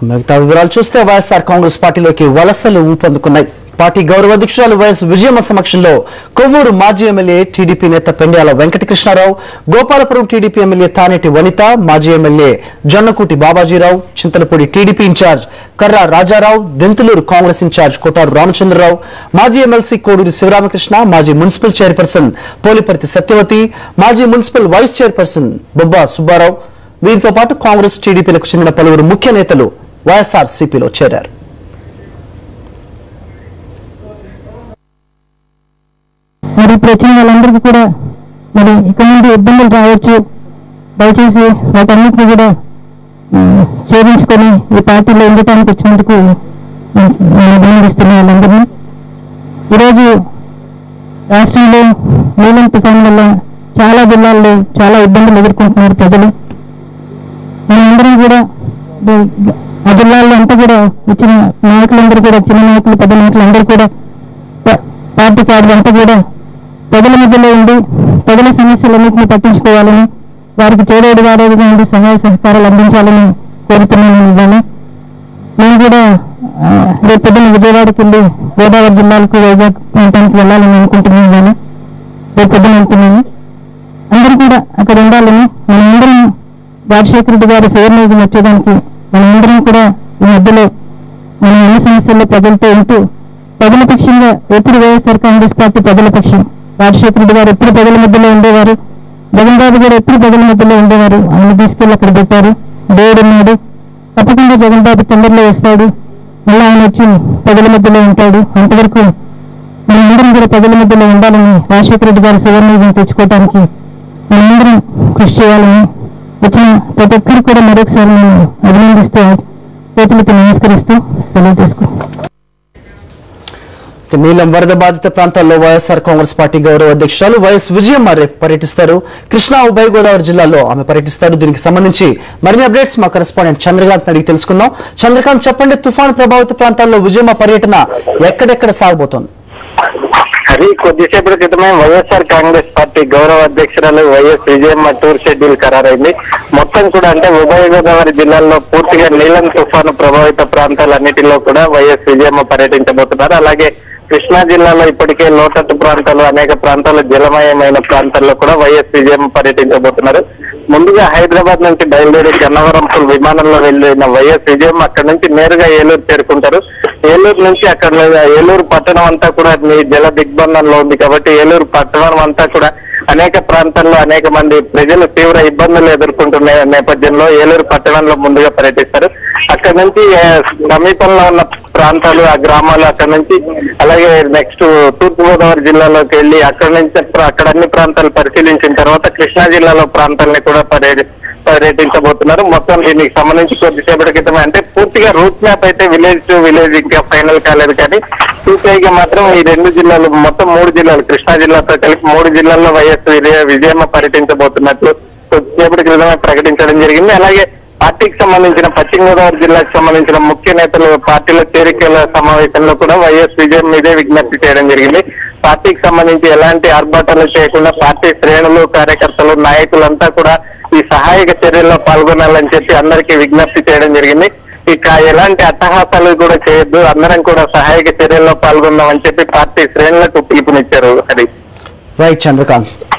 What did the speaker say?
మిగతా వివరాలు చూస్తే వైఎస్ఆర్ కాంగ్రెస్ పార్టీలోకి వలసలు ఊపందుకున్నాయి పార్టీ గౌరవ అధ్యక్షురాలు వైఎస్ విజయమ్మ సమక్షంలో కొవ్వూరు మాజీ ఎమ్మెల్యే టీడీపీ నేత పెండ్యాల వెంకటకృష్ణారావు గోపాలపురం టీడీపీ ఎమ్మెల్యే తానేటి వనిత మాజీ MLA Jonnakuti Babajirao Chintalapudi TDP incharge Karra Rajarao Denduluru Congress incharge Kotaru Ramachandrarao మాజీ ఎమ్మెల్సీ కోడూరి శివరామకృష్ణ మాజీ మున్సిపల్ చైర్పర్సన్ పోలిపర్తి సత్యవతి మాజీ municipal vice chairperson Bobba Subbarao వీరితో పాటు కాంగ్రెస్ టీడీపీలకు చెందిన పలువురు ముఖ్య నేతలు వైఎస్ఆర్ సిపిలో చేరారు మరి ఇప్పుడు వచ్చిన వాళ్ళందరికీ కూడా మరి ఇక్కడ నుండి ఇబ్బందులు రావచ్చు దయచేసి వాటన్నిటిని కూడా ఉమ్, ఛేదించుకొని ఈ పార్టీలో ఉండటానికి వచ్చినందుకు ఉమ్, నేను అభినందిస్తున్న వాళ్ళందరినీ ఈరోజు రాష్ట్రంలో నీలం తుఫాన్ వల్ల చాలా జిల్లాల్లో చాలా ఇబ్బందులు ఎదుర్కొంటున్నారు ప్రజలు మనందరం కూడా ది- ఆ జిల్లాల్లో అంతా కూడా వచ్చిన నాయకులందరూ కూడా చిన్న నాయకులు పెద్ద నాయకులు అందరూ కూడా ప- పార్టీ కార్డు అంతా కూడా ప్రజల మధ్యలో ఉండి ప్రజల సమస్యలన్నింటినీ పట్టించుకోవాలని వారికి చేదోడు వాడేదిగా ఉండి సహాయ సహకారాలు అందించాలని కోరుతున్నాను ఇవాళ నేను కూడా ఆ, రేపు పొద్దున్న విజయవాడకి వెళ్ళి గోదావరి జిల్లాలకు వైజాగ్ ప్రాంతానికి వెళ్ళాలని అనుకుంటున్నాను ఇవాళ రేపు పొద్దున అనుకున్నాను అందరూ కూడా అక్కడ ఉండాలని మనందరం రాజశేఖర రెడ్డి గారి సువర్ణయుగం వచ్చేదానికి మనందరం కూడా ఈ మధ్యలో మన అన్ని సమస్యల్లో ప్రజలతో ఉంటూ ప్రజల పక్షంగా ఎప్పుడు వైఎస్ఆర్ కాంగ్రెస్ పార్టీ ప్రజల పక్షం రాజశేఖర రెడ్డి గారు ఎప్పుడు ప్రజల మధ్యలో ఉండేవారు జగన్ బాబు గారు ఎప్పుడు ప్రజల మధ్యలో ఉండేవారు ఆయన తీసుకెళ్లి అక్కడ పెట్టారు దేవుడు ఉన్నాడు తప్పకుండా జగన్ బాబు తొందరలో వస్తాడు మళ్ళీ ఆయన వచ్చి ప్రజల మధ్యలో ఉంటాడు అంతవరకు మనందరం కూడా ప్రజల మధ్యలో ఉండాలని రాజశేఖర రెడ్డి గారి సువర్ణయుగం తెచ్చుకోవడానికి మనందరం కృషి చేయాలని వచ్చిన ప్రతి ఒక్కరు కూడా మరొకసారి నేను అభినందిస్తూ చేతులకి నమస్కరిస్తూ సెలవు తీసుకుంటాను నీలం వరద బాధిత ప్రాంతాల్లో వైఎస్ఆర్ కాంగ్రెస్ పార్టీ గౌరవ అధ్యక్షురాలు వైఎస్ విజయమ్మ రేపు పర్యటిస్తారు కృష్ణా ఉభయ గోదావరి జిల్లాలో ఆమె పర్యటిస్తారు దీనికి సంబంధించి మరిన్ని అప్డేట్స్ మా కరెస్పాండెంట్ చంద్రకాంత్ అడిగి తెలుసుకుందాం చంద్రకాంత్ చెప్పండి తుఫాను ప్రభావిత ప్రాంతాల్లో విజయమ్మ పర్యటన ఎక్కడెక్కడ సాగబోతోంది అది కొద్దిసేపటి క్రితమే వైఎస్ఆర్ కాంగ్రెస్ పార్టీ గౌరవ అధ్యక్షురాలు వైఎస్ విజయమ్మ టూర్ షెడ్యూల్ ఖరారైంది మొత్తం కూడా అంటే ఉభయ గోదావరి జిల్లాల్లో పూర్తిగా నీలం తుఫాను ప్రభావిత ప్రాంతాలన్నిటిలో కూడా వైఎస్ విజయమ్మ పర్యటించబోతున్నారు అలాగే కృష్ణా జిల్లాలో ఇప్పటికే లోతట్టు ప్రాంతాలు అనేక ప్రాంతాలు జలమయమైన ప్రాంతాల్లో కూడా వైఎస్ విజయమ్మ పర్యటించబోతున్నారు ముందుగా హైదరాబాద్ నుంచి బయలుదేరి గన్నవరంపుల్ విమానంలో వెళ్ళిన వైఎస్ విజయమ్మ అక్కడ నుంచి నేరుగా ఏలూరు చేరుకుంటారు ఏలూరు నుంచి అక్కడ ఏలూరు పట్టణం అంతా కూడా మీ జల దిగ్బంధంలో ఉంది కాబట్టి ఏలూరు పట్టణం అంతా కూడా అనేక ప్రాంతాల్లో అనేక మంది ప్రజలు తీవ్ర ఇబ్బందులు ఎదుర్కొంటున్న నేపథ్యంలో ఏలూరు పట్టణంలో ముందుగా పర్యటిస్తారు అక్కడ నుంచి ఆ, సమీపంలో ఉన్న ప్రాంతాలు ఆ గ్రామాలు అక్కడ నుంచి అలాగే నెక్స్ట్ తూర్పు గోదావరి జిల్లాలోకి వెళ్ళి అక్కడ నుంచి అక్కడ అన్ని ప్రాంతాలు పరిశీలించిన తర్వాత కృష్ణా జిల్లాలో ప్రాంతాలని కూడా పర్యటి పర్యటించబోతున్నారు మొత్తం దీనికి సంబంధించి కొద్దిసేపటి క్రితమే అంటే పూర్తిగా రూట్ మ్యాప్ అయితే విలేజ్ టు విలేజ్ ఇంకా ఫైనల్ కాలేదు కానీ పూర్తిగా మాత్రం ఈ రెండు జిల్లాలు మొత్తం మూడు జిల్లాలు కృష్ణా జిల్లాతో కలిపి మూడు జిల్లాల్లో వైఎస్ విజయ విజయమ్మ పర్యటించబోతున్నట్లు కొద్దిసేపటి క్రితమే ప్రకటించడం జరిగింది అలాగే పార్టీకి సంబంధించిన పశ్చిమ గోదావరి జిల్లాకు సంబంధించిన ముఖ్య నేతలు పార్టీల చేరికల సమావేశంలో కూడా వైఎస్ విజయం మీదే విజ్ఞప్తి చేయడం జరిగింది పార్టీకి సంబంధించి ఎలాంటి ఆర్భాటాలు చేయకుండా పార్టీ శ్రేణులు కార్యకర్తలు నాయకులంతా కూడా ఈ సహాయక చర్యల్లో పాల్గొనాలని చెప్పి అందరికీ విజ్ఞప్తి చేయడం జరిగింది ఇక ఎలాంటి అట్టహాసాలు కూడా చేయొద్దు అందరం కూడా సహాయక చర్యల్లో పాల్గొందాం అని చెప్పి పార్టీ శ్రేణులకు పిలుపునిచ్చారు హరి రైట్ చంద్రకాంత్